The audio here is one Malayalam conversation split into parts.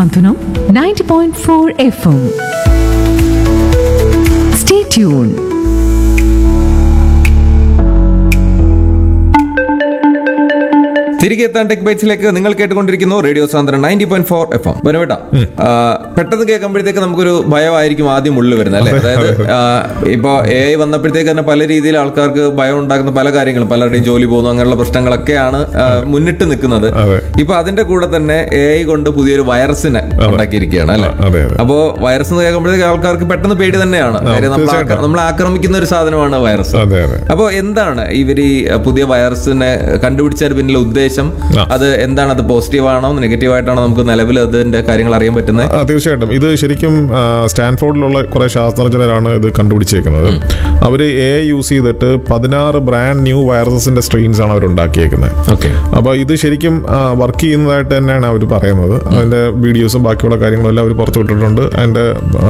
Santhanam 90.4 FM. Stay tuned. തിരികെ എത്താൻ ടെക് ബൈറ്റ്സിലേക്ക് നിങ്ങൾ കേട്ടുകൊണ്ടിരിക്കുന്നു റേഡിയോ സാന്ദ്രൻ ninety point four F M ബനുവേട്ട പെട്ടെന്ന് കേൾക്കുമ്പോഴത്തേക്ക് നമുക്കൊരു ഭയമായിരിക്കും ആദ്യം ഉള്ളിൽ വരുന്നത് അല്ലേ അതായത് ആ, ഇപ്പൊ എ ഐ വന്നപ്പോഴത്തേക്ക് തന്നെ പല രീതിയിൽ ആൾക്കാർക്ക് ഭയം ഉണ്ടാക്കുന്ന പല കാര്യങ്ങളും പലരുടെയും ജോലി പോകുന്നു അങ്ങനെയുള്ള പ്രശ്നങ്ങളൊക്കെയാണ് ആ, മുന്നിട്ട് നിൽക്കുന്നത് അതെ. ഇപ്പൊ അതിന്റെ കൂടെ തന്നെ എ ഐ കൊണ്ട് പുതിയൊരു വൈറസിനെ ഉണ്ടാക്കിയിരിക്കുകയാണ് അല്ലെ അതെ, അതെ. അപ്പോ വൈറസ് എന്ന് കേൾക്കുമ്പോഴത്തേക്ക് ആൾക്കാർക്ക് പെട്ടെന്ന് പേടി തന്നെയാണ് കാര്യം നമ്മൾ തീർച്ചയായിട്ടും. നമ്മളെ ആക്രമിക്കുന്ന ഒരു സാധനമാണ് വൈറസ് അതെ അതെ അപ്പോ എന്താണ് ഇവർ ഈ പുതിയ വൈറസിനെ കണ്ടുപിടിച്ചതിന് പിന്നിലെ ഉദ്ദേശം ആ. അത് എന്താണ് അത് പോസിറ്റീവ് ആണോ നെഗറ്റീവ് ആയിട്ടാണോ നമുക്ക് നിലവിൽ അതിന്റെ കാര്യങ്ങൾ അറിയാൻ പറ്റുന്നത് ആ തീർച്ചയായിട്ടും ഇത് ശരിക്കും ആ, സ്റ്റാൻഫോർഡിലുള്ള കുറെ ശാസ്ത്രജ്ഞരാണ് ഇത് കണ്ടുപിടിച്ചേക്കുന്നത് അവർ എ യൂസ് ചെയ്തിട്ട് പതിനാറ് ബ്രാൻഡ് ന്യൂ വൈറസസിന്റെ സ്ട്രെയിൻസ് ആണ് അവർ ഉണ്ടാക്കിയേക്കുന്നത് ഓക്കെ അപ്പോൾ ഇത് ശരിക്കും വർക്ക് ചെയ്യുന്നതായിട്ട് തന്നെയാണ് അവർ പറയുന്നത് അതിന്റെ വീഡിയോസും ബാക്കിയുള്ള കാര്യങ്ങളും എല്ലാം അവർ പുറത്തു വിട്ടിട്ടുണ്ട് അതിന്റെ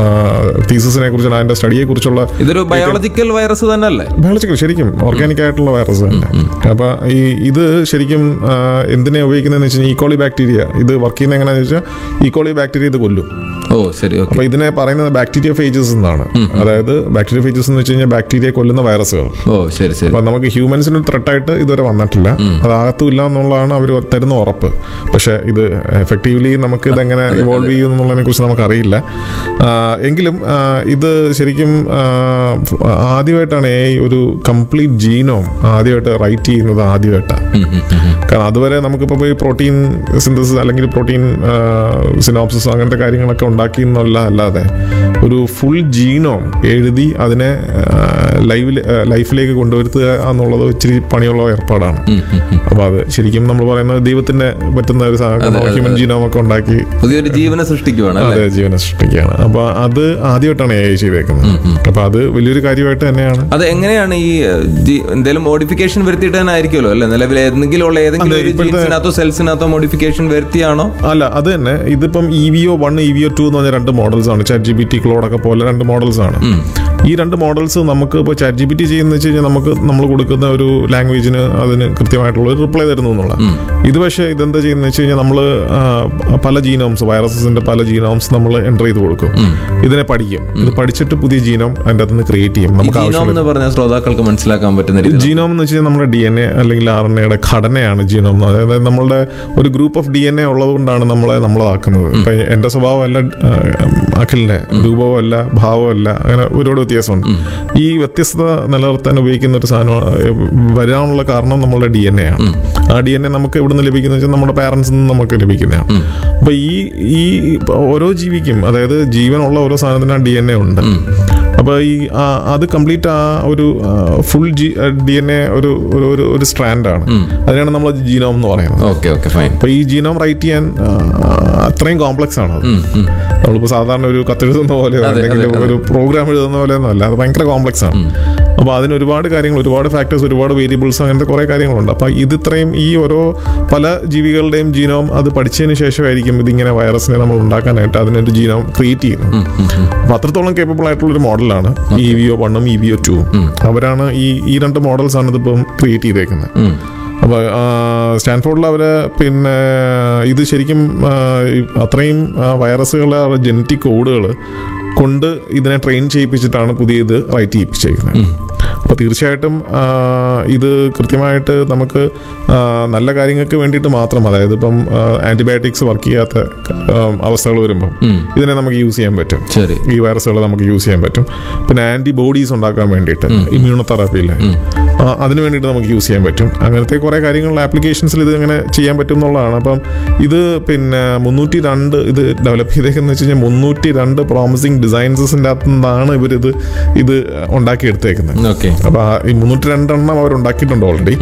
തീസിസിനെ കുറിച്ചുള്ള അതിന്റെ സ്റ്റഡിയെ കുറിച്ചുള്ള ഇതൊരു ബയോളജിക്കൽ വൈറസ് തന്നെ അല്ലേ ബയോളജിക്കൽ ശരിക്കും ഓർഗാനിക് ആയിട്ടുള്ള വൈറസ് തന്നെ അപ്പൊ ഈ ഇത് ശരിക്കും ആ, എന്തിനെ ഉപയോഗിക്കുന്നതെന്ന് വെച്ചാൽ ഈക്കോളി ബാക്ടീരിയ ഇത് വർക്ക് ചെയ്യുന്ന എങ്ങനെയാണെന്ന് വെച്ചാൽ ഈക്കോളി ബാക്ടീരിയ ഇത് കൊല്ലും ഓ ശരി ഓക്കെ അപ്പൊ ഇതിനെ പറയുന്നത് ബാക്ടീരിയ ഫേജസ് എന്നാണ് അതായത് ബാക്ടീരിയ ഫേജസ് എന്ന് വെച്ച് കഴിഞ്ഞാൽ ബാക്ടീരിയ കൊല്ലുന്ന വൈറസുകൾ ഓ ശരി ശരി അപ്പൊ നമുക്ക് ഹ്യൂമൻസിന് ത്രെട്ടായിട്ട് ഇതുവരെ വന്നിട്ടില്ല അതാകത്തും ഇല്ല എന്നുള്ളതാണ് അവർ തരുന്ന ഉറപ്പ് പക്ഷെ ഇത് എഫക്റ്റീവ്ലി നമുക്ക് ഇതെങ്ങനെ ഇവോൾവ് ചെയ്യും എന്നുള്ളതിനെ കുറിച്ച് നമുക്ക് അറിയില്ല ആ, എങ്കിലും ആ, ഇത് ശരിക്കും ആ, ആദ്യമായിട്ടാണ് എ ഒരു കംപ്ലീറ്റ് ജീനോം ആദ്യമായിട്ട് റൈറ്റ് ചെയ്യുന്നത് ആദ്യമായിട്ടാണ് കാരണം അതുവരെ നമുക്കിപ്പോൾ പോയി പ്രോട്ടീൻ സിന്തസിസ് അല്ലെങ്കിൽ പ്രോട്ടീൻ സിനോപ്സിസ് അങ്ങനത്തെ കാര്യങ്ങളൊക്കെ ഉണ്ടാക്കി എന്നുള്ള അല്ലാതെ ഒരു ഫുൾ ജീനോം എഴുതി അതിനെ ലൈവിൽ ലൈഫിലേക്ക് കൊണ്ടുവരുത്തുക എന്നുള്ളത് ഇച്ചിരി പണിയുള്ള ഏർപ്പാടാണ് അപ്പോൾ അത് ശരിക്കും നമ്മൾ പറയുന്നത് ദൈവത്തിന് പറ്റുന്ന ഒരു ഹ്യൂമൻ ജീനോം ഒക്കെ ഉണ്ടാക്കി പുതിയൊരു ജീവനെ സൃഷ്ടിക്കുവാണ് അല്ലേ അതെ ജീവനെ സൃഷ്ടിക്കുകയാണ് അപ്പോൾ അത് ആദ്യമായിട്ടാണ് എ ഐ ചെയ്തേക്കുന്നത് അപ്പോൾ അത് വലിയൊരു കാര്യമായിട്ട് തന്നെയാണ് അത് എങ്ങനെയാണ് ഈ ജി- എന്തെങ്കിലും മോഡിഫിക്കേഷൻ വരുത്തിയിട്ട് തന്നെ ആയിരിക്കുമല്ലോ അല്ലേ നിലവിൽ ഏതെങ്കിലും ഉള്ള ഏതെങ്കിലും അതെ, ഒരു ഇപ്പോഴത്തെ- ജീൻസിനകത്തോ സെൽസിനകത്തോ മോഡിഫിക്കേഷൻ വരുത്തിയാണോ അല്ല അത് തന്നെ ഇതിപ്പം E V O one E V O two എന്ന് പറഞ്ഞ രണ്ട് മോഡൽസ് ആണ് ചാറ്റ് ജി ബി ടി ക്ലോഡൊക്കെ പോലെ രണ്ട് മോഡൽസ് ആണ് ഈ രണ്ട് മോഡൽസ് നമുക്ക് ഇപ്പോൾ ചാറ്റ് ജി ബി ടി ചെയ്യുന്ന വെച്ച് കഴിഞ്ഞാൽ നമുക്ക് നമ്മൾ കൊടുക്കുന്ന ഒരു ലാംഗ്വേജിന് അതിന് കൃത്യമായിട്ടുള്ള ഒരു റിപ്ലൈ തരുന്നു എന്നുള്ള ഇത് പക്ഷേ ഇതെന്താ ചെയ്യുന്നത് വെച്ച് കഴിഞ്ഞാൽ നമ്മൾ പല ജീനോംസ് വൈറസസിന്റെ പല ജീനോംസ് നമ്മൾ എൻ്റർ ചെയ്ത് കൊടുക്കും ഇതിനെ പഠിക്കും ഇത് പഠിച്ചിട്ട് പുതിയ ജീനോം അതിൻ്റെ അകത്ത് നിന്ന് ക്രിയേറ്റ് ചെയ്യും നമുക്ക് ജീനോം ആവശ്യമുള്ള എന്ന് പറഞ്ഞ ശ്രോതാക്കൾക്ക് മനസ്സിലാക്കാൻ പറ്റുന്ന രീതിയിൽ ജീനോം എന്ന് വെച്ച് കഴിഞ്ഞാൽ നമ്മുടെ ഡി എൻ എ അല്ലെങ്കിൽ ആർ എൻ എയുടെ ഘടനയാണ് ജീനോം എന്ന് പറയുന്നത്. അതായത് നമ്മളുടെ ഒരു group of D N A ഉള്ളത് കൊണ്ടാണ് നമ്മളെ നമ്മളാക്കുന്നത് ഇപ്പൊ എന്റെ സ്വഭാവമല്ല ആ, അഖിലിന്റെ രൂപവുമല്ല ഭാവമല്ല അങ്ങനെ ഒരുപാട് വ്യത്യാസമുണ്ട് ഈ വ്യത്യസ്തത നിലനിർത്താൻ ഉപയോഗിക്കുന്ന ഒരു സാധനം വരാനുള്ള കാരണം നമ്മളുടെ ഡി എൻ എ ആണ് ആ ഡി എൻ എ നമുക്ക് എവിടെ നിന്ന് ലഭിക്കുന്നത് വെച്ചാൽ നമ്മുടെ പാരൻസിൽ നിന്ന് നമുക്ക് ലഭിക്കുന്നതാണ് അപ്പൊ ഈ ഈ ഓരോ ജീവിക്കും അതായത് ജീവനുള്ള ഓരോ സാധനത്തിന് ആ ഡി എൻ എ ഉണ്ട് അപ്പോൾ ഈ ആ, അത് കംപ്ലീറ്റ് ആ ഒരു ഫുൾ ജി ഡി എൻ എ ഒരു ഒരു- ഒരു ഒരു സ്ട്രാൻഡാണ് അതിനാണ് നമ്മൾ ജീനോം എന്ന് പറയുന്നത് ഓക്കെ ഓക്കെ ഫൈൻ അപ്പോൾ ഈ ജീനോം റൈറ്റ് ചെയ്യാൻ ആ, അത്രയും കോംപ്ലക്സ് ആണ് അത് നമ്മളിപ്പോൾ സാധാരണ ഒരു കത്തെഴുതുന്ന പോലെയോ അല്ലെങ്കിൽ ഒരു പ്രോഗ്രാം എഴുതുന്ന പോലെയൊന്നും അല്ല അത് ഭയങ്കര കോംപ്ലക്സ് ആണ് അപ്പോൾ അതിന് ഒരുപാട് കാര്യങ്ങൾ ഒരുപാട് ഫാക്ടേഴ്സ് ഒരുപാട് വേരിയബിൾസ് അങ്ങനത്തെ കുറേ കാര്യങ്ങളുണ്ട് അപ്പോൾ ഇത് ഇത്രയും ഈ ഓരോ പല ജീവികളുടെയും ജീനോം അത് പഠിച്ചതിന് ശേഷമായിരിക്കും ഇതിങ്ങനെ വൈറസിനെ നമ്മൾ ഉണ്ടാക്കാനായിട്ട് അതിനൊരു ജീനോം ക്രിയേറ്റ് ചെയ്യുന്നത് അപ്പോൾ അത്രത്തോളം കേപ്പബിൾ ആയിട്ടുള്ള ഒരു മോഡലാണ് ഇ വി ഒ വണ്ണും ഇ വി ഒ ടൂവും അവരാണ് ഈ ഈ രണ്ട് മോഡൽസ് ആണ് ഇതിപ്പം ക്രിയേറ്റ് ചെയ്തേക്കുന്നത് അപ്പോൾ സ്റ്റാൻഫോർഡിൽ അവർ പിന്നെ ഇത് ശരിക്കും ആ, ഈ അത്രയും വൈറസുകൾ ജനറ്റിക് കോഡുകൾ കൊണ്ട് ഇതിനെ ട്രെയിൻ ചെയ്യിപ്പിച്ചിട്ടാണ് പുതിയ ഇത് റൈറ്റ് ചെയ്യിപ്പിച്ചേക്കുന്നത് അപ്പോൾ തീർച്ചയായിട്ടും ആ, ഇത് കൃത്യമായിട്ട് നമുക്ക് ആ, നല്ല കാര്യങ്ങൾക്ക് വേണ്ടിയിട്ട് മാത്രം അതായത് ഇപ്പം ആന്റിബയോട്ടിക്സ് വർക്ക് ചെയ്യാത്ത അവസ്ഥകൾ വരുമ്പം ഇതിനെ നമുക്ക് യൂസ് ചെയ്യാൻ പറ്റും ശരി ഈ വൈറസുകൾ നമുക്ക് യൂസ് ചെയ്യാൻ പറ്റും പിന്നെ ആന്റിബോഡീസ് ഉണ്ടാക്കാൻ വേണ്ടിയിട്ട് ഇമ്മ്യൂണോതെറാപ്പി ഇല്ലേ ആ, അതിന് വേണ്ടിയിട്ട് നമുക്ക് യൂസ് ചെയ്യാൻ പറ്റും അങ്ങനത്തെ കുറേ കാര്യങ്ങൾ ആപ്ലിക്കേഷൻസിൽ ഇത് ഇങ്ങനെ ചെയ്യാൻ പറ്റും എന്നുള്ളതാണ് അപ്പം ഇത് പിന്നെ മുന്നൂറ്റി രണ്ട് ഇത് ഡെവലപ്പ് ചെയ്തേക്കെന്ന് വെച്ച് കഴിഞ്ഞാൽ മുന്നൂറ്റി രണ്ട് പ്രോമിസിങ് ഡിസൈൻസിൻ്റെ അകത്തു നിന്നാണ് ഇവരിത് ഇത് ഉണ്ടാക്കിയെടുത്തേക്കുന്നത് ഓക്കെ അപ്പോൾ ആ ഈ മുന്നൂറ്റി രണ്ടെണ്ണം അവർ ഉണ്ടാക്കിയിട്ടുണ്ട് ഓൾറെഡി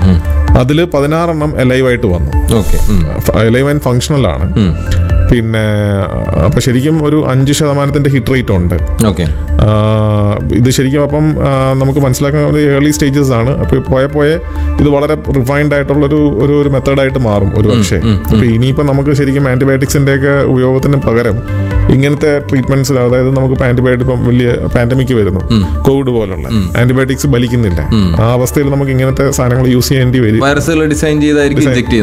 അതിൽ പതിനാറെണ്ണം എലൈവായിട്ട് വന്നു ഓക്കെ എലൈവ് ആൻഡ് ഫങ്ഷണൽ ആണ് പിന്നെ അപ്പൊ ശരിക്കും ഒരു അഞ്ച് ശതമാനത്തിന്റെ ഹിറ്റ് റേറ്റ് ഉണ്ട് ഓക്കെ ആ, ഇത് ശരിക്കും അപ്പം ആ, നമുക്ക് മനസ്സിലാക്കാൻ ഏർലി സ്റ്റേജസ് ആണ് അപ്പോൾ പോയെ പോയെ ഇത് വളരെ റിഫൈൻഡ് ആയിട്ടുള്ള ഒരു ഒരു ഒരു മെത്തേഡായിട്ട് മാറും ഒരു പക്ഷേ അപ്പൊ ഇനിയിപ്പോൾ നമുക്ക് ശരിക്കും ആന്റിബയോട്ടിക്സിന്റെ ഒക്കെ ഉപയോഗത്തിന് പകരം ഇങ്ങനത്തെ ട്രീറ്റ്മെന്റ്സ് അതായത് നമുക്ക് ആന്റിബയോട്ടിക് ഇപ്പം വലിയ പാൻഡമിക് വരുന്നു കോവിഡ് പോലുള്ള ആന്റിബയോട്ടിക്സ് ബലിക്കുന്നില്ല ആ അവസ്ഥയിൽ നമുക്ക് ഇങ്ങനത്തെ സാധനങ്ങൾ യൂസ് ചെയ്യേണ്ടി വരും വൈറസുകൾ ഡിസൈൻ ചെയ്തായിരിക്കും ഇഞ്ചെക്ട്